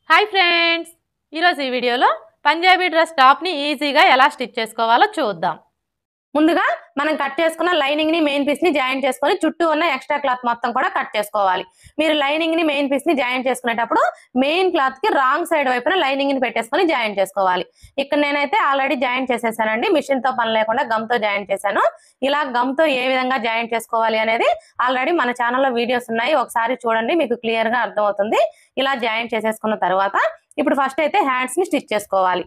hi friends ఈరోజు ఈ వీడియోలో పంజాబీ డ్రెస్ టాప్ని ఈజీగా ఎలా స్టిచ్ చేసుకోవాలో చూద్దాం ముందుగా మనం కట్ చేసుకున్న లైనింగ్ ని మెయిన్ పీస్ ని జాయిన్ చేసుకొని చుట్టూ ఉన్న ఎక్స్ట్రా క్లాత్ మొత్తం కూడా కట్ చేసుకోవాలి మీరు లైనింగ్ ని మెయిన్ పీస్ ని జాయిన్ చేసుకునేటప్పుడు మెయిన్ క్లాత్ కి రాంగ్ సైడ్ వైపున లైనింగ్ ని పెట్టేసుకొని జాయిన్ చేసుకోవాలి ఇక్కడ నేనైతే ఆల్రెడీ జాయిన్ చేసేసానండి మిషన్ తో పని లేకుండా గమ్ తో జాయిన్ చేశాను ఇలా గమ్ తో ఏ విధంగా జాయిన్ చేసుకోవాలి అనేది ఆల్రెడీ మన ఛానల్లో వీడియోస్ ఉన్నాయి ఒకసారి చూడండి మీకు క్లియర్ గా అర్థమవుతుంది ఇలా జాయిన్ చేసేసుకున్న తర్వాత ఇప్పుడు ఫస్ట్ అయితే హ్యాండ్స్ ని స్టిచ్ చేసుకోవాలి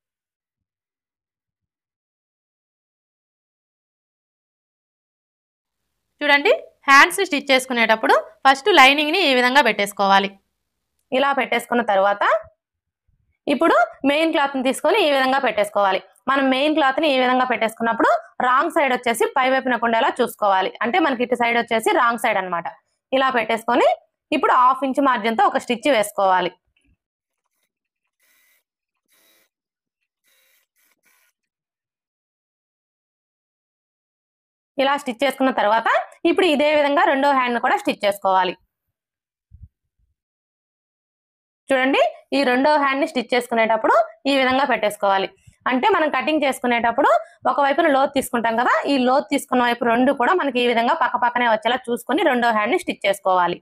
చూడండి హ్యాండ్స్ స్టిచ్ చేసుకునేటప్పుడు ఫస్ట్ లైనింగ్ ని ఈ విధంగా పెట్టేసుకోవాలి ఇలా పెట్టేసుకున్న తర్వాత ఇప్పుడు మెయిన్ క్లాత్ ని తీసుకొని ఈ విధంగా పెట్టేసుకోవాలి మనం మెయిన్ క్లాత్ ని ఈ విధంగా పెట్టేసుకున్నప్పుడు రాంగ్ సైడ్ వచ్చేసి పై వైపున ఉండేలా చూసుకోవాలి అంటే మనకి ఇటు సైడ్ వచ్చేసి రాంగ్ సైడ్ అన్నమాట ఇలా పెట్టేసుకొని ఇప్పుడు హాఫ్ ఇంచ్ మార్జిన్ తో ఒక స్టిచ్ వేసుకోవాలి ఇలా స్టిచ్ చేసుకున్న తర్వాత ఇప్పుడు ఇదే విధంగా రెండో హ్యాండ్ కూడా స్టిచ్ చేసుకోవాలి చూడండి ఈ రెండో హ్యాండ్ ని స్టిచ్ చేసుకునేటప్పుడు ఈ విధంగా పెట్టేసుకోవాలి అంటే మనం కటింగ్ చేసుకునేటప్పుడు ఒక వైపున లోత్ తీసుకుంటాం కదా ఈ లోత్ తీసుకున్న వైపు రెండు కూడా మనకి ఈ విధంగా పక్క పక్కనే వచ్చేలా చూసుకొని రెండో హ్యాండ్ ని స్టిచ్ చేసుకోవాలి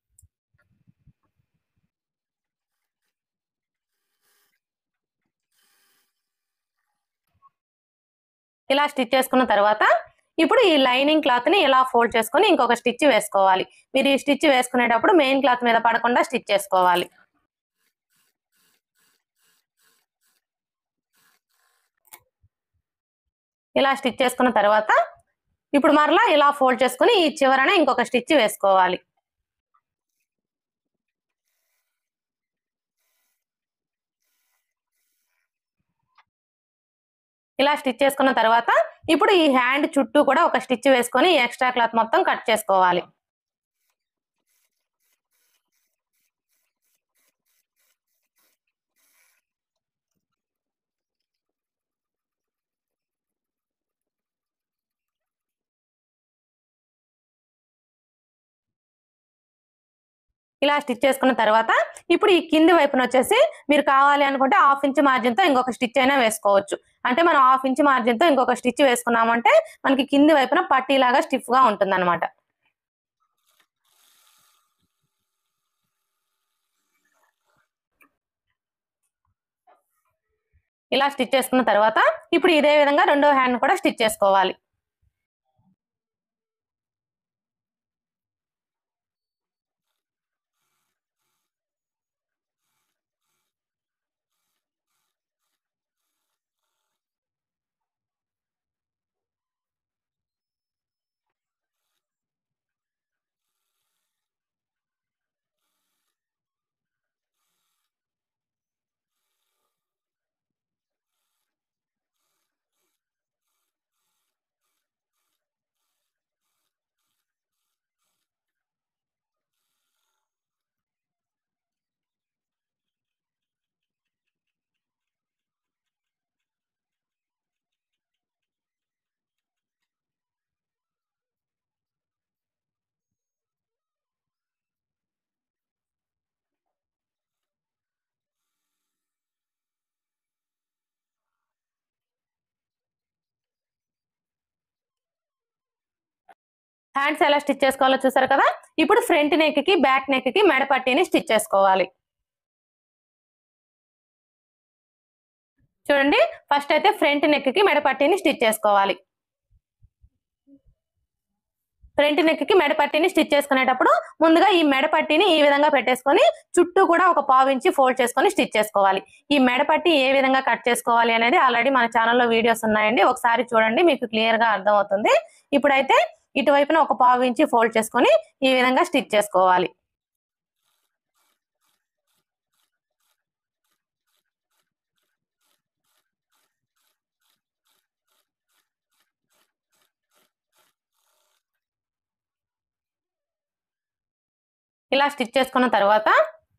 ఇలా స్టిచ్ చేసుకున్న తర్వాత ఇప్పుడు ఈ లైనింగ్ క్లాత్ ని ఇలా ఫోల్డ్ చేసుకొని ఇంకొక స్టిచ్ వేసుకోవాలి మీరు ఈ స్టిచ్ వేసుకునేటప్పుడు మెయిన్ క్లాత్ మీద పడకుండా స్టిచ్ చేసుకోవాలి ఇలా స్టిచ్ చేసుకున్న తర్వాత ఇప్పుడు మరలా ఇలా ఫోల్డ్ చేసుకుని ఈ చివరన ఇంకొక స్టిచ్ వేసుకోవాలి ఇలా స్టిచ్ చేసుకున్న తర్వాత ఇప్పుడు ఈ హ్యాండ్ చుట్టూ కూడా ఒక స్టిచ్ వేసుకొని ఎక్స్ట్రా క్లాత్ మొత్తం కట్ చేసుకోవాలి ఇలా స్టిచ్ చేసుకున్న తర్వాత ఇప్పుడు ఈ కింది వైపున వచ్చేసి మీరు కావాలి అనుకుంటే హాఫ్ ఇంచ్ మార్జిన్ తో ఇంకొక స్టిచ్ అయినా వేసుకోవచ్చు అంటే మనం హాఫ్ ఇంచ్ మార్జిన్ తో ఇంకొక స్టిచ్ వేసుకున్నామంటే మనకి కింది వైపున పట్టీలాగా స్టిఫ్ గా ఉంటుంది అనమాట ఇలా స్టిచ్ చేసుకున్న తర్వాత ఇప్పుడు ఇదే విధంగా రెండో హ్యాండ్ కూడా స్టిచ్ చేసుకోవాలి హ్యాండ్స్ ఎలా స్టిచ్ చేసుకోవాలో చూసారు కదా ఇప్పుడు ఫ్రంట్ నెక్ కి బ్యాక్ నెక్ కి మెడ పట్టీని స్టిచ్ చేసుకోవాలి చూడండి ఫస్ట్ అయితే ఫ్రంట్ నెక్ కి మెడ పట్టీని స్టిచ్ చేసుకోవాలి ఫ్రంట్ నెక్ కి మెడ పట్టీని స్టిచ్ చేసుకునేటప్పుడు ముందుగా ఈ మెడ పట్టీని ఈ విధంగా పెట్టేసుకొని చుట్టూ కూడా ఒక పావు ఇంచి ఫోల్డ్ చేసుకొని స్టిచ్ చేసుకోవాలి ఈ మెడ పట్టి ఏ విధంగా కట్ చేసుకోవాలి అనేది ఆల్రెడీ మన ఛానల్లో వీడియోస్ ఉన్నాయండి ఒకసారి చూడండి మీకు క్లియర్ గా అర్థమవుతుంది ఇప్పుడైతే ఇటువైపున ఒక పావు ఇంచి ఫోల్డ్ చేసుకొని ఈ విధంగా స్టిచ్ చేసుకోవాలి ఇలా స్టిచ్ చేసుకున్న తర్వాత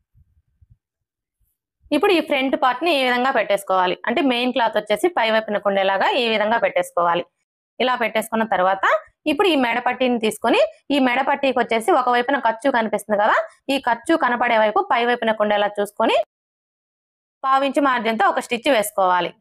ఇప్పుడు ఈ ఫ్రంట్ పార్ట్ ని ఈ విధంగా పెట్టేసుకోవాలి అంటే మెయిన్ క్లాత్ వచ్చేసి పై వైపున ఉండేలాగా ఈ విధంగా పెట్టేసుకోవాలి ఇలా పెట్టేసుకున్న తర్వాత ఇప్పుడు ఈ మెడ పట్టీని తీసుకొని ఈ మెడ పట్టీకి వచ్చేసి ఒక వైపున ఖర్చు కనిపిస్తుంది కదా ఈ ఖర్చు కనపడే వైపు పై వైపున ఉండేలా చూసుకొని పావించి మార్జిన్తో ఒక స్టిచ్ వేసుకోవాలి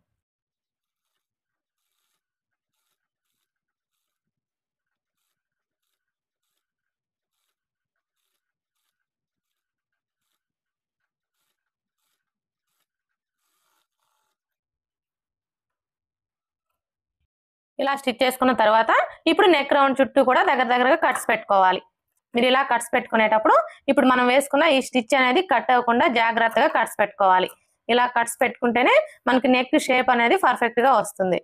ఇలా స్టిచ్ చేసుకున్న తర్వాత ఇప్పుడు నెక్ రౌండ్ చుట్టూ కూడా దగ్గర దగ్గరగా కట్స్ పెట్టుకోవాలి మీరు ఇలా కట్స్ పెట్టుకునేటప్పుడు ఇప్పుడు మనం వేసుకున్న ఈ స్టిచ్ అనేది కట్ అవ్వకుండా జాగ్రత్తగా కట్స్ పెట్టుకోవాలి ఇలా కట్స్ పెట్టుకుంటేనే మనకి నెక్ షేప్ అనేది పర్ఫెక్ట్ గా వస్తుంది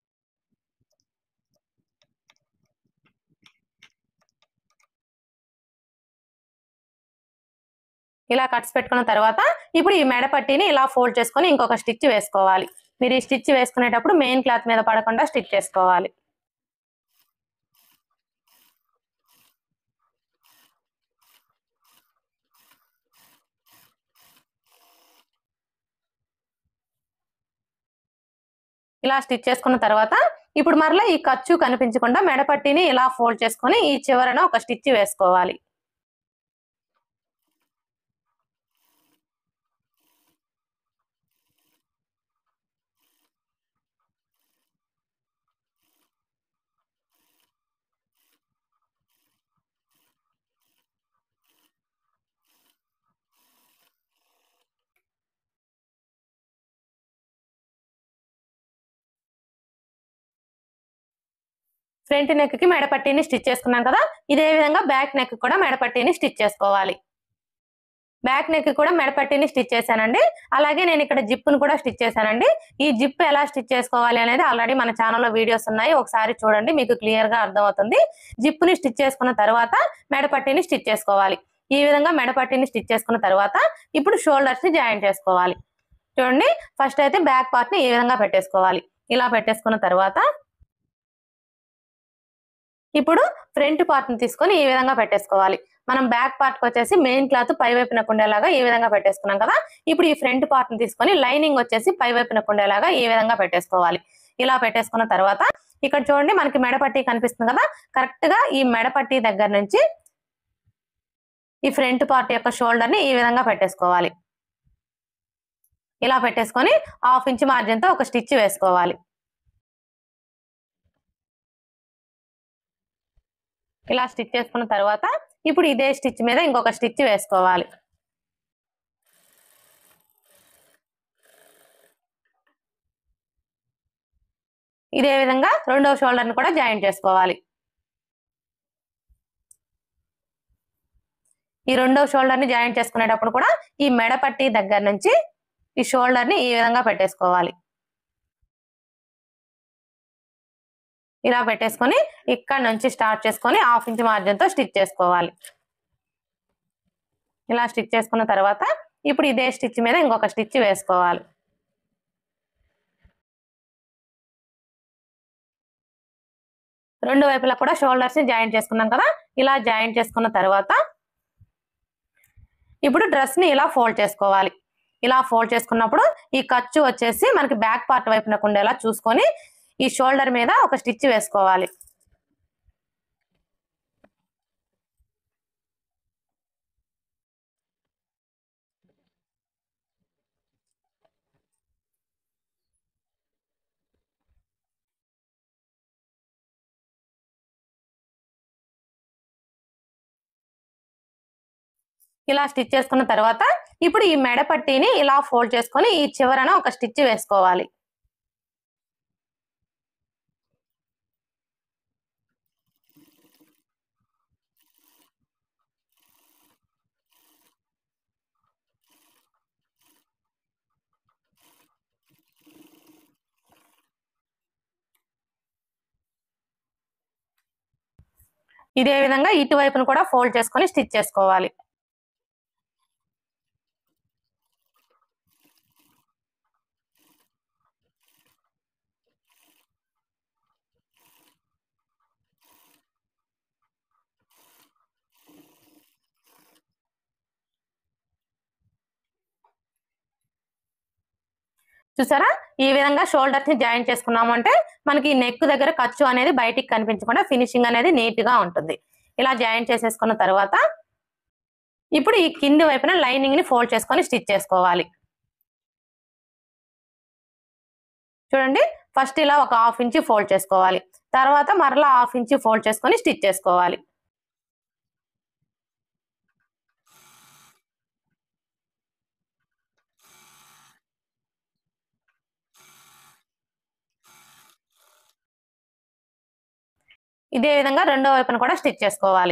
ఇలా కట్స్ పెట్టుకున్న తర్వాత ఇప్పుడు ఈ మెడ పట్టీని ఇలా ఫోల్డ్ చేసుకొని ఇంకొక స్టిచ్ వేసుకోవాలి మీరు ఈ స్టిచ్ వేసుకునేటప్పుడు మెయిన్ క్లాత్ మీద పడకుండా స్టిచ్ చేసుకోవాలి ఇలా స్టిచ్ చేసుకున్న తర్వాత ఇప్పుడు మరలా ఈ ఖర్చు కనిపించకుండా మెడపట్టిని ఇలా ఫోల్డ్ చేసుకొని ఈ చివరన ఒక స్టిచ్ వేసుకోవాలి ఫ్రంట్ నెక్ కి మెడపట్టీని స్టిచ్ చేసుకున్నాం కదా ఇదే విధంగా బ్యాక్ నెక్ కూడా మెడపట్టీని స్టిచ్ చేసుకోవాలి బ్యాక్ నెక్ కూడా మెడపట్టీని స్టిచ్ చేశానండి అలాగే నేను ఇక్కడ జిప్పును కూడా స్టిచ్ చేశానండి ఈ జిప్ ఎలా స్టిచ్ చేసుకోవాలి అనేది ఆల్రెడీ మన ఛానల్లో వీడియోస్ ఉన్నాయి ఒకసారి చూడండి మీకు క్లియర్ గా అర్థమవుతుంది జిప్పుని స్టిచ్ చేసుకున్న తర్వాత మెడపట్టీని స్టిచ్ చేసుకోవాలి ఈ విధంగా మెడపట్టీని స్టిచ్ చేసుకున్న తర్వాత ఇప్పుడు షోల్డర్స్ ని జాయిన్ చేసుకోవాలి చూడండి ఫస్ట్ అయితే బ్యాక్ పార్ట్ ని ఈ విధంగా పెట్టేసుకోవాలి ఇలా పెట్టేసుకున్న తర్వాత ఇప్పుడు ఫ్రంట్ పార్ట్ ని తీసుకొని ఈ విధంగా పెట్టేసుకోవాలి మనం బ్యాక్ పార్ట్ కి వచ్చేసి మెయిన్ క్లాత్ పై వైపున కుండేలాగా ఈ విధంగా పెట్టేసుకున్నాం కదా ఇప్పుడు ఈ ఫ్రంట్ పార్ట్ ని తీసుకొని లైనింగ్ వచ్చేసి పై వైపున కుండేలాగా ఈ విధంగా పెట్టేసుకోవాలి ఇలా పెట్టేసుకున్న తర్వాత ఇక్కడ చూడండి మనకి మెడపట్టి కనిపిస్తుంది కదా కరెక్ట్ గా ఈ మెడపట్టి దగ్గర నుంచి ఈ ఫ్రంట్ పార్ట్ యొక్క షోల్డర్ ని ఈ విధంగా పెట్టేసుకోవాలి ఇలా పెట్టేసుకొని హాఫ్ ఇంచ్ మార్జిన్ తో ఒక స్టిచ్ వేసుకోవాలి ఇలా స్టిచ్ చేసుకున్న తర్వాత ఇప్పుడు ఇదే స్టిచ్ మీద ఇంకొక స్టిచ్ వేసుకోవాలి ఇదే విధంగా రెండవ షోల్డర్ ని కూడా జాయిన్ చేసుకోవాలి ఈ రెండవ షోల్డర్ ని జాయిన్ చేసుకునేటప్పుడు కూడా ఈ మెడ పట్టి దగ్గర నుంచి ఈ షోల్డర్ ని ఈ విధంగా పెట్టేసుకోవాలి ఇలా పెట్టేసుకొని ఇక్కడ నుంచి స్టార్ట్ చేసుకొని హాఫ్ ఇంచ్ మార్జిన్ తో స్టిచ్ చేసుకోవాలి ఇలా స్టిచ్ చేసుకున్న తర్వాత ఇప్పుడు ఇదే స్టిచ్ మీద ఇంకొక స్టిచ్ వేసుకోవాలి రెండు వైపులా కూడా షోల్డర్స్ ని జాయిన్ చేసుకున్నాం కదా ఇలా జాయిన్ చేసుకున్న తర్వాత ఇప్పుడు డ్రెస్ ని ఇలా ఫోల్డ్ చేసుకోవాలి ఇలా ఫోల్డ్ చేసుకున్నప్పుడు ఈ ఖర్చు వచ్చేసి మనకి బ్యాక్ పార్ట్ వైపునకు ఉండేలా చూసుకొని ఈ షోల్డర్ మీద ఒక స్టిచ్ వేసుకోవాలి ఇలా స్టిచ్ చేసుకున్న తర్వాత ఇప్పుడు ఈ మెడ పట్టీని ఇలా ఫోల్డ్ చేసుకొని ఈ చివరన ఒక స్టిచ్ వేసుకోవాలి ఇదే విధంగా ఇటువైపును కూడా ఫోల్డ్ చేసుకొని స్టిచ్ చేసుకోవాలి చూసారా ఈ విధంగా షోల్డర్స్ ని జాయిన్ చేసుకున్నాము అంటే మనకి నెక్ దగ్గర ఖర్చు అనేది బయటికి కనిపించకుండా ఫినిషింగ్ అనేది నీట్ గా ఉంటుంది ఇలా జాయిన్ చేసేసుకున్న తర్వాత ఇప్పుడు ఈ కింది వైపున లైనింగ్ ని ఫోల్డ్ చేసుకొని స్టిచ్ చేసుకోవాలి చూడండి ఫస్ట్ ఇలా ఒక హాఫ్ ఇంచ్ ఫోల్డ్ చేసుకోవాలి తర్వాత మరలా హాఫ్ ఇంచ్ ఫోల్డ్ చేసుకొని స్టిచ్ చేసుకోవాలి ఇదే విధంగా రెండో వైపున కూడా స్టిచ్ చేసుకోవాలి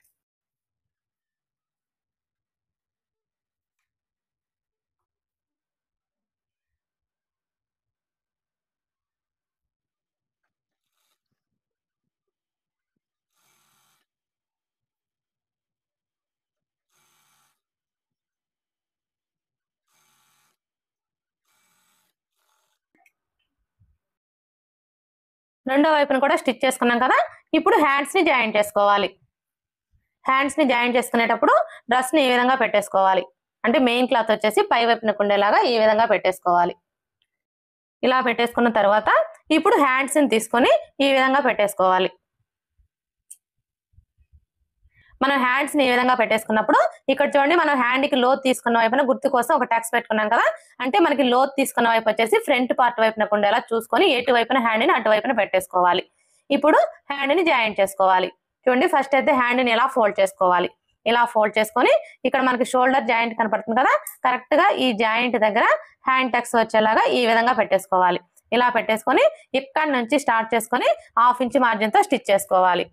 రెండో వైపున కూడా స్టిచ్ చేసుకున్నాం కదా ఇప్పుడు హ్యాండ్స్ ని జాయిన్ చేసుకోవాలి హ్యాండ్స్ ని జాయిన్ చేసుకునేటప్పుడు డ్రెస్ ని ఈ విధంగా పెట్టేసుకోవాలి అంటే మెయిన్ క్లాత్ వచ్చేసి పై వైపున ఉండేలాగా ఈ విధంగా పెట్టేసుకోవాలి ఇలా పెట్టేసుకున్న తర్వాత ఇప్పుడు హ్యాండ్స్ ని తీసుకొని ఈ విధంగా పెట్టేసుకోవాలి మనం హ్యాండ్స్ ని ఈ విధంగా పెట్టేసుకున్నప్పుడు ఇక్కడ చూడండి మనం హ్యాండ్ కి లోత్ తీసుకున్న వైపున గుర్తు కోసం ఒక టక్స్ పెట్టుకున్నాం కదా అంటే మనకి లోత్ తీసుకున్న వైపు వచ్చేసి ఫ్రంట్ పార్ట్ వైపున ఉండేలా చూసుకొని ఎటు వైపున హ్యాండ్ ని అటు వైపున పెట్టేసుకోవాలి ఇప్పుడు హ్యాండ్ ని జాయింట్ చేసుకోవాలి చూడండి ఫస్ట్ అయితే హ్యాండ్ ని ఎలా ఫోల్డ్ చేసుకోవాలి ఇలా ఫోల్డ్ చేసుకొని ఇక్కడ మనకి షోల్డర్ జాయింట్ కనపడుతుంది కదా కరెక్ట్ గా ఈ జాయింట్ దగ్గర హ్యాండ్ టక్స్ వచ్చేలాగా ఈ విధంగా పెట్టేసుకోవాలి ఇలా పెట్టేసుకొని ఇక్కడ నుంచి స్టార్ట్ చేసుకొని హాఫ్ ఇంచ్ మార్జిన్ తో స్టిచ్ చేసుకోవాలి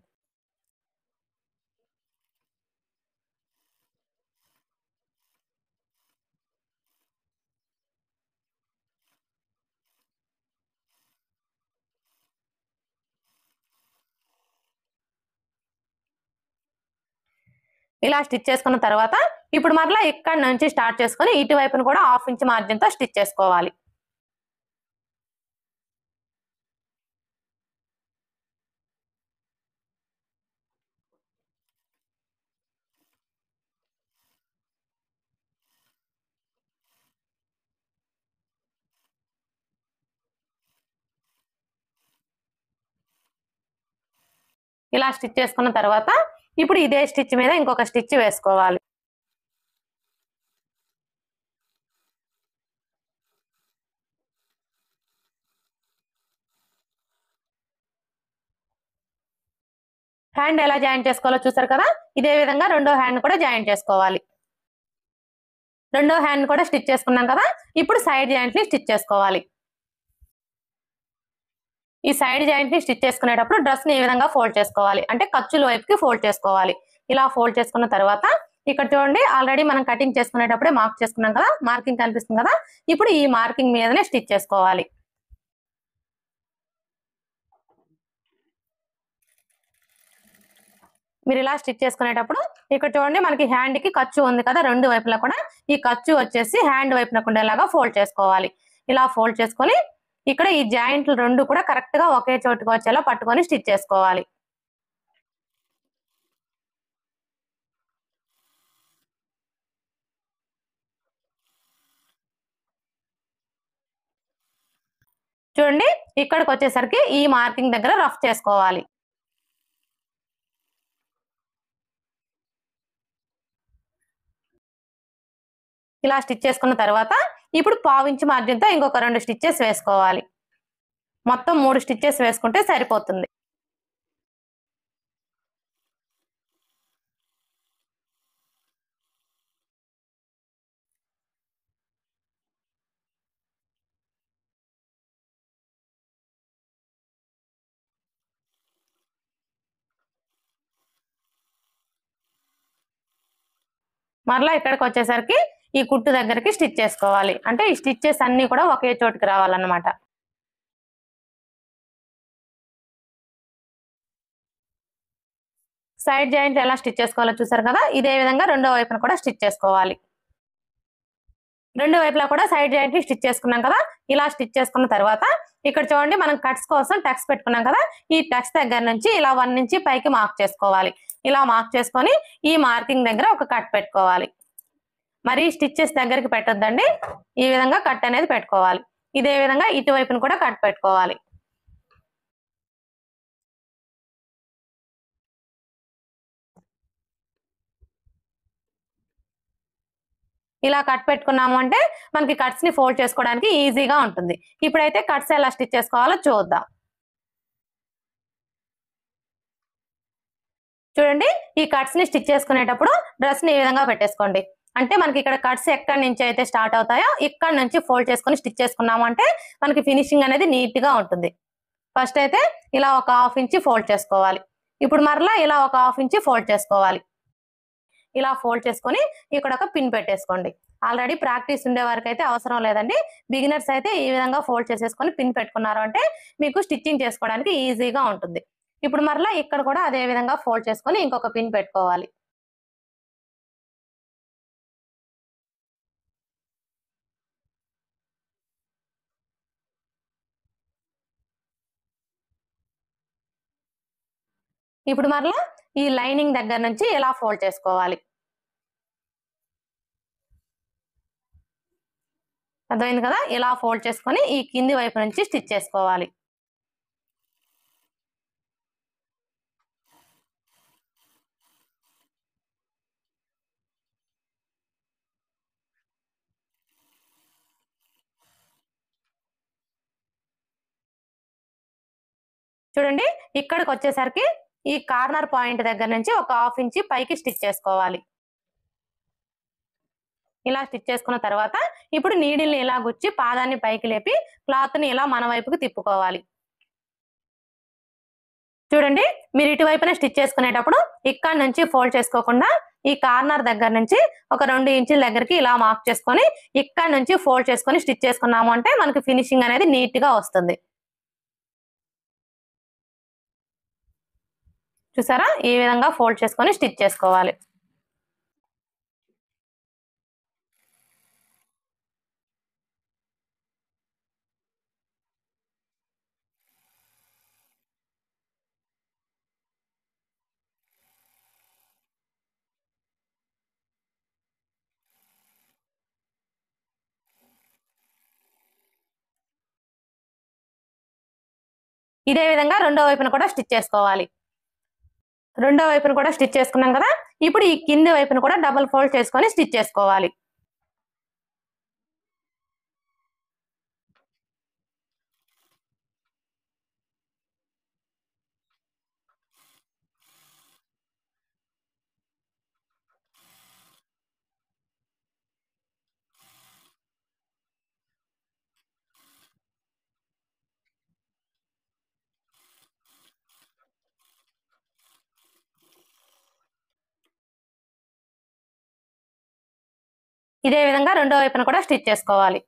ఇలా స్టిచ్ చేసుకున్న తర్వాత ఇప్పుడు మరలా ఇక్కడ నుంచి స్టార్ట్ చేసుకొని ఇటువైపును కూడా హాఫ్ ఇంచ్ మార్జిన్ తో స్టిచ్ చేసుకోవాలి ఇలా స్టిచ్ చేసుకున్న తర్వాత ఇప్పుడు ఇదే స్టిచ్ మీద ఇంకొక స్టిచ్ వేసుకోవాలి హ్యాండ్ ఎలా జాయిన్ చేసుకోవాలో చూసారు కదా ఇదే విధంగా రెండో హ్యాండ్ కూడా జాయిన్ చేసుకోవాలి రెండో హ్యాండ్ కూడా స్టిచ్ చేసుకున్నాం కదా ఇప్పుడు సైడ్ జాయింట్ ని స్టిచ్ చేసుకోవాలి ఈ సైడ్ జాయింట్ ని స్టిచ్ చేసుకునేటప్పుడు డ్రెస్ ని ఈ విధంగా ఫోల్డ్ చేసుకోవాలి అంటే ఖర్చుల వైపుకి ఫోల్డ్ చేసుకోవాలి ఇలా ఫోల్డ్ చేసుకున్న తర్వాత ఇక్కడ చూడండి ఆల్రెడీ మనం కటింగ్ చేసుకునేటప్పుడే మార్క్ చేసుకున్నాం కదా మార్కింగ్ కనిపిస్తుంది కదా ఇప్పుడు ఈ మార్కింగ్ మీదనే స్టిచ్ చేసుకోవాలి మీరు ఇలా స్టిచ్ చేసుకునేటప్పుడు ఇక్కడ చూడండి మనకి హ్యాండ్ కి ఖర్చు ఉంది కదా రెండు వైపులా కూడా ఈ ఖర్చు వచ్చేసి హ్యాండ్ వైపునకు ఉండేలాగా ఫోల్డ్ చేసుకోవాలి ఇలా ఫోల్డ్ చేసుకొని ఇక్కడ ఈ జాయింట్లు రెండు కూడా కరెక్ట్ గా ఒకే చోటుకు వచ్చేలా పట్టుకొని స్టిచ్ చేసుకోవాలి చూడండి ఇక్కడికి వచ్చేసరికి ఈ మార్కింగ్ దగ్గర రఫ్ చేసుకోవాలి ఇలా స్టిచ్ చేసుకున్న తర్వాత ఇప్పుడు పావించి మార్జిన్తో ఇంకొక రెండు స్టిచ్చెస్ వేసుకోవాలి మొత్తం మూడు స్టిచ్చెస్ వేసుకుంటే సరిపోతుంది మరలా ఇక్కడికి వచ్చేసరికి ఈ కుట్టు దగ్గరికి స్టిచ్ చేసుకోవాలి అంటే ఈ స్టిచ్చెస్ అన్ని కూడా ఒకే చోటుకి రావాలన్నమాట సైడ్ జాయింట్ ఎలా స్టిచ్ చేసుకోవాలో చూసారు కదా ఇదే విధంగా రెండో వైపున కూడా స్టిచ్ చేసుకోవాలి రెండు వైపులా కూడా సైడ్ జాయింట్ ని స్టిచ్ చేసుకున్నాం కదా ఇలా స్టిచ్ చేసుకున్న తర్వాత ఇక్కడ చూడండి మనం కట్స్ కోసం టక్స్ పెట్టుకున్నాం కదా ఈ టక్స్ దగ్గర నుంచి ఇలా వన్ నుంచి పైకి మార్క్ చేసుకోవాలి ఇలా మార్క్ చేసుకొని ఈ మార్కింగ్ దగ్గర ఒక కట్ పెట్టుకోవాలి మరి స్టిచ్చెస్ దగ్గరికి పెట్టొద్దండి ఈ విధంగా కట్ అనేది పెట్టుకోవాలి ఇదే విధంగా ఇటువైపున కూడా కట్ పెట్టుకోవాలి ఇలా కట్ పెట్టుకున్నాము అంటే మనకి కట్స్ ని ఫోల్డ్ చేసుకోవడానికి ఈజీగా ఉంటుంది ఇప్పుడైతే కట్స్ ఎలా స్టిచ్ చేసుకోవాలో చూద్దాం చూడండి ఈ కట్స్ ని స్టిచ్ చేసుకునేటప్పుడు డ్రెస్ ని ఈ విధంగా పెట్టేసుకోండి అంటే మనకి ఇక్కడ కట్స్ ఎక్కడి నుంచి అయితే స్టార్ట్ అవుతాయో ఇక్కడ నుంచి ఫోల్డ్ చేసుకొని స్టిచ్ చేసుకున్నాము అంటే మనకి ఫినిషింగ్ అనేది నీట్ గా ఉంటుంది ఫస్ట్ అయితే ఇలా ఒక హాఫ్ ఇంచి ఫోల్డ్ చేసుకోవాలి ఇప్పుడు మరలా ఇలా ఒక హాఫ్ ఇంచి ఫోల్డ్ చేసుకోవాలి ఇలా ఫోల్డ్ చేసుకొని ఇక్కడ ఒక పిన్ పెట్టేసుకోండి ఆల్రెడీ ప్రాక్టీస్ ఉండే వారికి అయితే అవసరం లేదండి బిగినర్స్ అయితే ఈ విధంగా ఫోల్డ్ చేసేసుకొని పిన్ పెట్టుకున్నారు అంటే మీకు స్టిచ్చింగ్ చేసుకోవడానికి ఈజీగా ఉంటుంది ఇప్పుడు మరలా ఇక్కడ కూడా అదే విధంగా ఫోల్డ్ చేసుకొని ఇంకొక పిన్ పెట్టుకోవాలి ఇప్పుడు మరలా ఈ లైనింగ్ దగ్గర నుంచి ఇలా ఫోల్డ్ చేసుకోవాలి అర్థమైంది కదా ఇలా ఫోల్డ్ చేసుకొని ఈ కింది వైపు నుంచి స్టిచ్ చేసుకోవాలి చూడండి ఇక్కడికి వచ్చేసరికి ఈ కార్నర్ పాయింట్ దగ్గర నుంచి ఒక హాఫ్ ఇంచి పైకి స్టిచ్ చేసుకోవాలి ఇలా స్టిచ్ చేసుకున్న తర్వాత ఇప్పుడు నీడిల్ని ఇలా గుచ్చి పాదాన్ని పైకి లేపి క్లాత్ ని ఇలా మన వైపుకి తిప్పుకోవాలి చూడండి మీరు ఇటువైపునే స్టిచ్ చేసుకునేటప్పుడు ఇక్కడ నుంచి ఫోల్డ్ చేసుకోకుండా ఈ కార్నర్ దగ్గర నుంచి ఒక రెండు ఇంచుల దగ్గరికి ఇలా మార్క్ చేసుకొని ఇక్కడ నుంచి ఫోల్డ్ చేసుకొని స్టిచ్ చేసుకున్నాము అంటే మనకి ఫినిషింగ్ అనేది నీట్ గా వస్తుంది చూసారా ఈ విధంగా ఫోల్డ్ చేసుకొని స్టిచ్ చేసుకోవాలి ఇదే విధంగా రెండో వైపున కూడా స్టిచ్ చేసుకోవాలి రెండో వైపున కూడా స్టిచ్ చేసుకున్నాం కదా ఇప్పుడు ఈ కింది వైపున కూడా డబుల్ ఫోల్డ్ చేసుకొని స్టిచ్ చేసుకోవాలి ఇదే విధంగా రెండో వైపున కూడా స్టిచ్ చేసుకోవాలి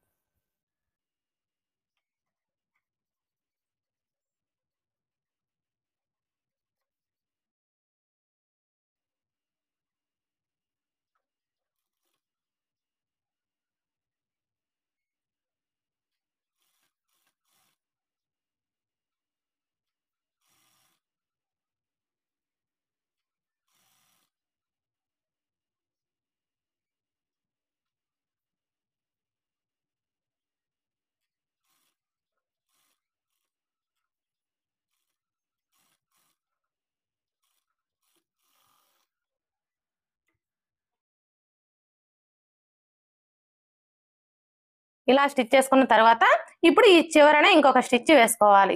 ఇలా స్టిచ్ చేసుకున్న తర్వాత ఇప్పుడు ఈ చివరన ఇంకొక స్టిచ్ వేసుకోవాలి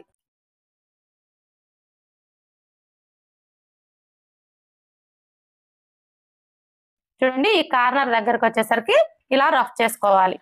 చూడండి ఈ కార్నర్ దగ్గరకు వచ్చేసరికి ఇలా రఫ్ చేసుకోవాలి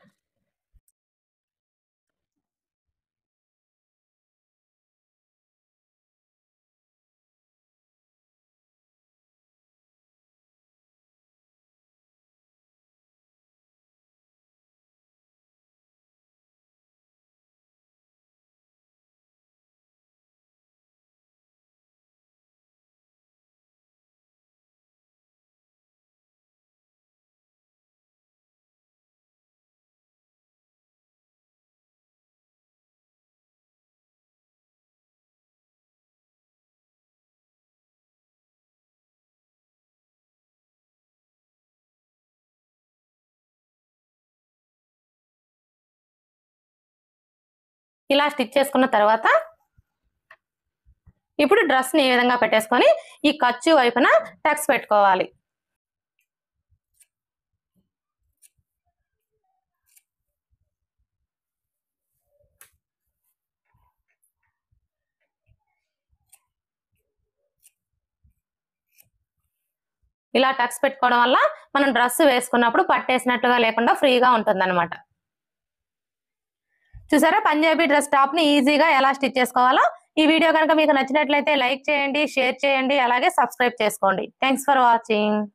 ఇలా స్టిచ్ చేసుకున్న తర్వాత ఇప్పుడు డ్రెస్ ని ఈ విధంగా పెట్టేసుకొని ఈ ఖర్చు వైపున టక్స్ పెట్టుకోవాలి ఇలా టక్స్ పెట్టుకోవడం వల్ల మనం డ్రెస్ వేసుకున్నప్పుడు పట్టేసినట్లుగా లేకుండా ఫ్రీగా ఉంటుంది చూసారా పంజాబీ డ్రెస్ టాప్ ని ఈజీగా ఎలా స్టిచ్ చేసుకోవాలో ఈ వీడియో కనుక మీకు నచ్చినట్లయితే లైక్ చేయండి షేర్ చేయండి అలాగే సబ్స్క్రైబ్ చేసుకోండి థ్యాంక్స్ ఫర్ వాచింగ్